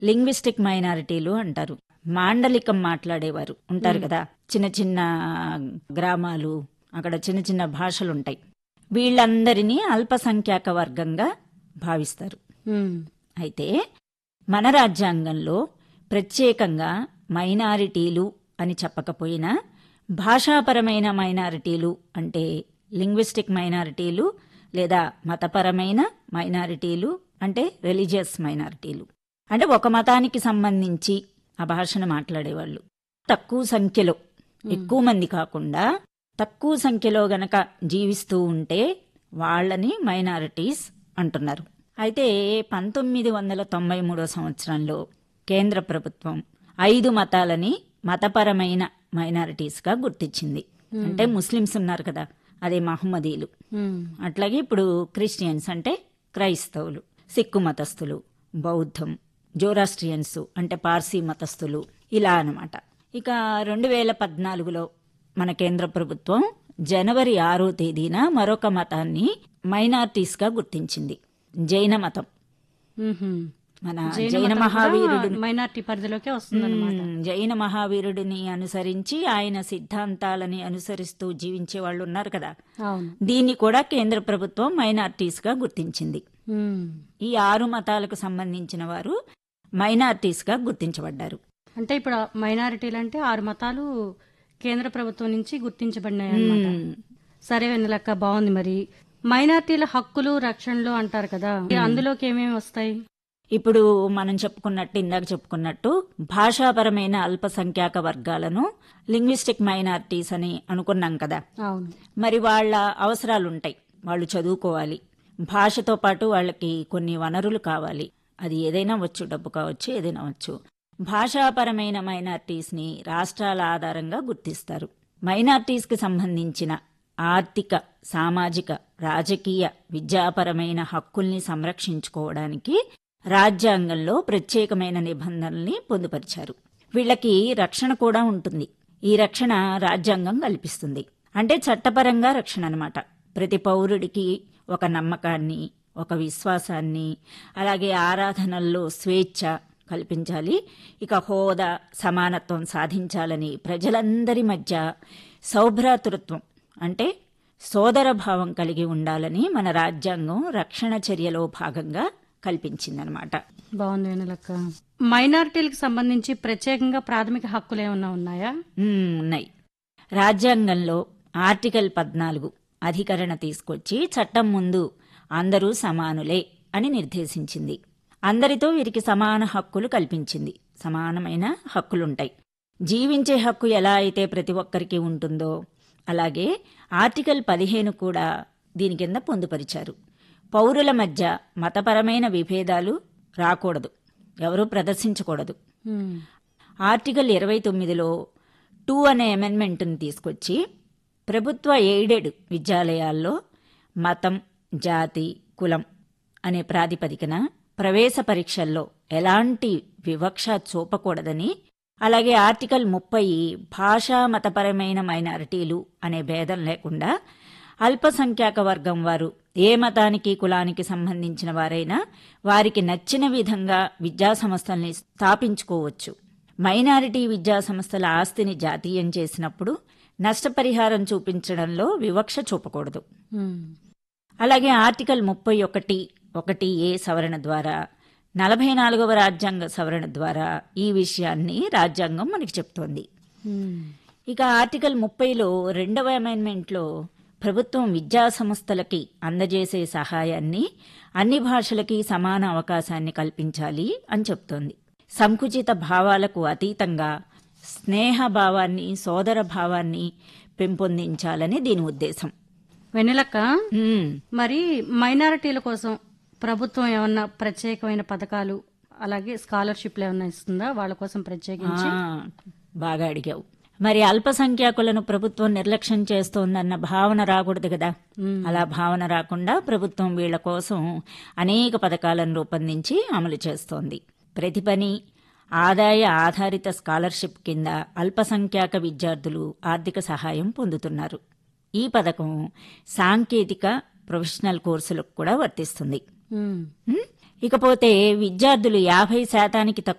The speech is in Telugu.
లింగ్విస్టిక్ మైనారిటీలు అంటారు మాండలికం మాట్లాడేవారు ఉంటారు కదా చిన్న చిన్న గ్రామాలు అక్కడ చిన్న చిన్న భాషలు ఉంటాయి వీళ్ళందరినీ అల్పసంఖ్యాక వర్గంగా భావిస్తారు ఉమ్, అయితే మన రాజ్యాంగంలో ప్రత్యేకంగా మైనారిటీలు అని చెప్పకపోయినా భాషాపరమైన మైనారిటీలు అంటే లింగ్విస్టిక్ మైనారిటీలు లేదా మతపరమైన మైనారిటీలు అంటే రిలీజియస్ మైనారిటీలు అంటే ఒక మతానికి సంబంధించి ఆ భాషను మాట్లాడేవాళ్ళు తక్కువ సంఖ్యలో ఎక్కువ మంది కాకుండా తక్కువ సంఖ్యలో గనక జీవిస్తూ ఉంటే వాళ్ళని మైనారిటీస్ అంటున్నారు అయితే పంతొమ్మిది వందల తొంభై మూడో సంవత్సరంలో కేంద్ర ప్రభుత్వం ఐదు మతాలని మతపరమైన మైనారిటీస్గా గుర్తించింది అంటే ముస్లిమ్స్ ఉన్నారు కదా అదే మహమ్మదీలు ఉమ్, అట్లాగే ఇప్పుడు క్రిస్టియన్స్ అంటే క్రైస్తవులు సిక్కు మతస్థులు బౌద్ధం జోరాస్ట్రియన్స్ అంటే పార్సీ మతస్థులు ఇలా అన్నమాట ఇక రెండు వేల పద్నాలుగులో మన కేంద్ర ప్రభుత్వం జనవరి ఆరో తేదీన మరొక మతాన్ని మైనార్టీస్గా గుర్తించింది జైన మతం ఉహుం. మన జైన జైన మతం కూడా మహావీరుడు మైనార్టీ పరిధిలోకే వస్తుందన్నమాట మ్మ్. జైన మహావీరుడిని అనుసరించి ఆయన సిద్ధాంతాలని అనుసరిస్తూ జీవించే వాళ్ళు ఉన్నారు కదా అవును దీన్ని కూడా కేంద్ర ప్రభుత్వం మైనార్టీస్ గా గుర్తించింది ఉమ్. ఈ ఆరు మతాలకు సంబంధించిన వారు మైనార్టీస్ గా గుర్తించబడ్డారు అంటే ఇప్పుడు మైనారిటీలు అంటే ఆరు మతాలు కేంద్ర ప్రభుత్వం నుంచి గుర్తించబడినాయి అన్నమాట మ్మ్. సరే వెన్నెలక్క బాగుంది మరి మైనారిటీల హక్కులు రక్షణలు అంటారు కదా అందులోకి ఏమేమి వస్తాయి ఇప్పుడు మనం చెప్పుకున్నట్టు ఇందాక చెప్పుకున్నట్టు భాషాపరమైన అల్పసంఖ్యాక వర్గాలను లింగ్విస్టిక్ మైనార్టీస్ అని అనుకున్నాం కదా అవును మరి వాళ్ళ అవసరాలు ఉంటాయి వాళ్ళు చదువుకోవాలి భాషతో పాటు వాళ్ళకి కొన్ని వనరులు కావాలి అది ఏదైనా వచ్చు డబ్బు కావచ్చు ఏదైనా వచ్చు భాషాపరమైన మైనార్టీస్ని రాష్ట్రాల ఆధారంగా గుర్తిస్తారు మైనార్టీస్కి సంబంధించిన ఆర్థిక సామాజిక రాజకీయ విద్యాపరమైన హక్కుల్ని సంరక్షించుకోవడానికి రాజ్యాంగంలో ప్రత్యేకమైన నిబంధనల్ని పొందుపరిచారు వీళ్ళకి రక్షణ కూడా ఉంటుంది ఈ రక్షణ రాజ్యాంగం కల్పిస్తుంది అంటే చట్టపరంగా రక్షణ అన్నమాట ప్రతి పౌరుడికి ఒక నమ్మకాన్ని ఒక విశ్వాసాన్ని అలాగే ఆరాధనల్లో స్వేచ్ఛ కల్పించాలి ఇక హోదా సమానత్వం సాధించాలని ప్రజలందరి మధ్య సౌభ్రాతృత్వం అంటే సోదర భావం కలిగి ఉండాలని మన రాజ్యాంగం రక్షణ చర్యలో భాగంగా కల్పించిందనమాట బాగుంది వెన్నెలక్క మైనారిటీలకు సంబంధించి ప్రత్యేకంగా ప్రాథమిక హక్కులు ఏమన్నా ఉన్నాయా మ్మ్, ఉన్నాయి రాజ్యాంగంలో ఆర్టికల్ పద్నాలుగు అధికరణ తీసుకొచ్చి చట్టం ముందు అందరూ సమానులే అని నిర్దేశించింది అందరితో వీరికి సమాన హక్కులు కల్పించింది సమానమైన హక్కులుంటాయి జీవించే హక్కు ఎలా అయితే ప్రతి ఒక్కరికి ఉంటుందో అలాగే ఆర్టికల్ పదిహేను కూడా దీని కింద పొందుపరిచారు పౌరుల మధ్య మతపరమైన విభేదాలు రాకూడదు ఎవరూ ప్రదర్శించకూడదు ఉమ్, ఆర్టికల్ ఇరవై తొమ్మిదిలో టూ అనే అమెండ్మెంట్ని తీసుకొచ్చి ప్రభుత్వ ఎయిడెడ్ విద్యాలయాల్లో మతం జాతి కులం అనే ప్రాతిపదికన ప్రవేశ పరీక్షల్లో ఎలాంటి వివక్ష చూపకూడదని అలాగే ఆర్టికల్ ముప్పై భాషా మతపరమైన మైనారిటీలు అనే భేదం లేకుండా అల్పసంఖ్యాక వర్గం వారు ఏ మతానికి కులానికి సంబంధించిన వారైనా వారికి నచ్చిన విధంగా విద్యా సంస్థల్ని స్థాపించుకోవచ్చు మైనారిటీ విద్యా సంస్థల ఆస్తిని జాతీయం చేసినప్పుడు నష్టపరిహారం చూపించడంలో వివక్ష చూపకూడదు ఉమ్, అలాగే ఆర్టికల్ ముప్పై ఒకటి ఒకటి ఏ సవరణ ద్వారా నలభై నాలుగవ రాజ్యాంగ సవరణ ద్వారా ఈ విషయాన్ని రాజ్యాంగం మనకి చెప్తోంది ఉమ్, ఇక ఆర్టికల్ ముప్పైలో రెండవ అమెండ్మెంట్లో ప్రభుత్వం విద్యా సంస్థలకి అందజేసే సహాయాన్ని అన్ని భాషలకి సమాన అవకాశాన్ని కల్పించాలి అని చెప్తోంది సంకుచిత భావాలకు అతీతంగా స్నేహ భావాన్ని సోదర భావాన్ని పెంపొందించాలని దీని ఉద్దేశం వెన్నెలక్క హ్మ్. మరి మైనారిటీల కోసం ప్రభుత్వం ఏమన్నా ప్రత్యేకమైన పథకాలు అలాగే స్కాలర్షిప్లు ఏమన్నా ఇస్తుందా వాళ్ళ కోసం ప్రత్యేకించి ఆ, బాగా అడిగావు మరి అల్పసంఖ్యాకులను ప్రభుత్వం నిర్లక్ష్యం చేస్తోందన్న భావన రాకూడదు కదా అలా భావన రాకుండా ప్రభుత్వం వీళ్ల కోసం అనేక పథకాలను రూపొందించి అమలు చేస్తోంది ప్రతి పని ఆదాయ ఆధారిత స్కాలర్షిప్ కింద అల్పసంఖ్యాక విద్యార్థులు ఆర్థిక సహాయం పొందుతున్నారు ఈ పథకం సాంకేతిక ప్రొఫెషనల్ కోర్సులకు కూడా వర్తిస్తుంది ఉమ్, హ్మ్? ఇకపోతే విద్యార్థులు యాభై శాతానికి తక్కువ